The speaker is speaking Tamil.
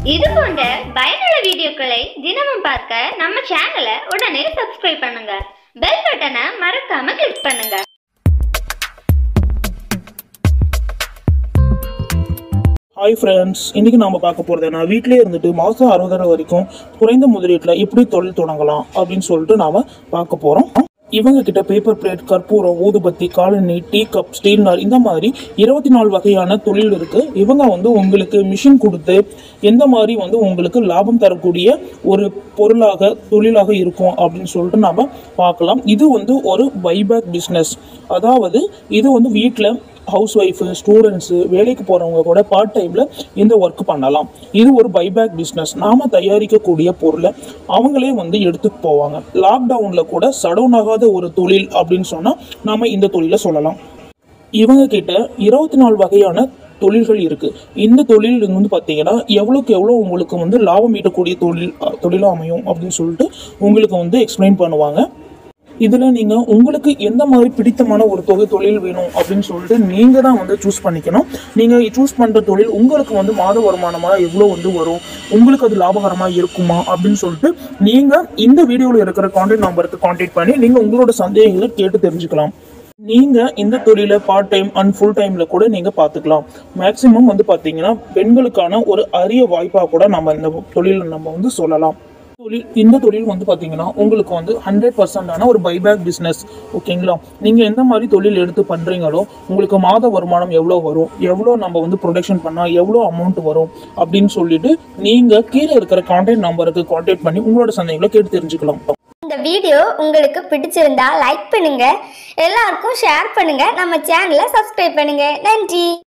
இது போன்ற பயனுள்ள வீடியோக்களை தினமும் பார்க்க நம்ம சேனலை உடனே சப்ஸ்கிரைப் பண்ணுங்க பெல் பட்டனை மறக்காம கிளிக் பண்ணுங்க ஹாய் ஃப்ரெண்ட்ஸ் இன்றைக்கி நாம் பார்க்க போகிறது நான் வீட்டிலே இருந்துட்டு மாதம் அறுபதாயிரம் வரைக்கும் குறைந்த முதலீட்டில் எப்படி தொழில் தொடங்கலாம் அப்படின்னு சொல்லிட்டு நாம் பார்க்க போகிறோம் இவங்க கிட்ட பேப்பர் பிளேட் கற்பூரம் ஊதுபத்தி காலனி டீ கப் ஸ்டீல் நார் இந்த மாதிரி இருபத்தி நாலு வகையான தொழில் இருக்கு இவங்க வந்து உங்களுக்கு மிஷின் கொடுத்து எந்த மாதிரி வந்து உங்களுக்கு லாபம் தரக்கூடிய ஒரு பொருளாக தொழிலாக இருக்கும் அப்படின்னு சொல்லிட்டு நாம பார்க்கலாம் இது வந்து ஒரு பைபேக் பிஸ்னஸ் அதாவது இது வந்து வீட்டில் ஹவுஸ் ஒய்ஃபு ஸ்டூடெண்ட்ஸு வேலைக்கு போகிறவங்க கூட பார்ட் டைமில் இந்த ஒர்க் பண்ணலாம் இது ஒரு பைபேக் பிஸ்னஸ் நாம் தயாரிக்கக்கூடிய பொருளை அவங்களே வந்து எடுத்துட்டு போவாங்க லாக்டவுனில் கூட சடவுன் ஆகாத ஒரு தொழில் அப்படின்னு சொன்னால் நாம் இந்த தொழிலை சொல்லலாம் இவங்க கிட்ட இருபத்தி நாலு வகையான தொழில்கள் இருக்கு இந்த தொழில் வந்து பார்த்தீங்கன்னா எவ்வளோக்கு எவ்வளோ உங்களுக்கு வந்து லாபம் ஈட்டக்கூடிய தொழில் தொழிலாக அமையும் அப்படின்னு சொல்லிட்டு உங்களுக்கு வந்து எக்ஸ்பிளைன் பண்ணுவாங்க இதில் நீங்கள் உங்களுக்கு எந்த மாதிரி பிடித்தமான ஒரு தொகை தொழில் வேணும் அப்படின்னு சொல்லிட்டு நீங்கள் தான் வந்து சூஸ் பண்ணிக்கணும் நீங்கள் சூஸ் பண்ணுற தொழில் உங்களுக்கு வந்து மாத வருமானமாக எவ்வளோ வந்து வரும் உங்களுக்கு அது லாபகரமாக இருக்குமா அப்படின்னு சொல்லிட்டு நீங்கள் இந்த வீடியோவில் இருக்கிற கான்டாக்ட் நம்பருக்கு கான்டாக்ட் பண்ணி நீங்கள் உங்களோட சந்தேகங்களை கேட்டு தெரிஞ்சுக்கலாம் நீங்கள் இந்த தொழிலை பார்ட் டைம் அண்ட் ஃபுல் டைமில் கூட நீங்கள் பார்த்துக்கலாம் மேக்ஸிமம் வந்து பார்த்தீங்கன்னா பெண்களுக்கான ஒரு அரிய வாய்ப்பாக கூட நம்ம இந்த தொழிலை நம்ம வந்து சொல்லலாம் தொழில் இந்த தொழில் வந்து பார்த்தீங்கன்னா உங்களுக்கு வந்து ஹண்ட்ரட் பர்சன்டான ஒரு பைபேக் பிஸ்னஸ் ஓகேங்களா நீங்கள் எந்த மாதிரி தொழில் எடுத்து பண்ணுறீங்களோ உங்களுக்கு மாத வருமானம் எவ்வளோ வரும் எவ்வளோ நம்ம வந்து ப்ரொடக்ஷன் பண்ணால் எவ்வளோ அமௌண்ட் வரும் அப்படின்னு சொல்லிட்டு நீங்கள் கீழே இருக்கிற கான்டாக்ட் நம்பருக்கு கான்டாக்ட் பண்ணி உங்களோட சந்தேகங்களை கேட்டு தெரிஞ்சுக்கலாம் இந்த வீடியோ உங்களுக்கு பிடிச்சிருந்தா லைக் பண்ணுங்க எல்லாருக்கும் ஷேர் பண்ணுங்க நம்ம சேனலை சப்ஸ்கிரைப் பண்ணுங்க நன்றி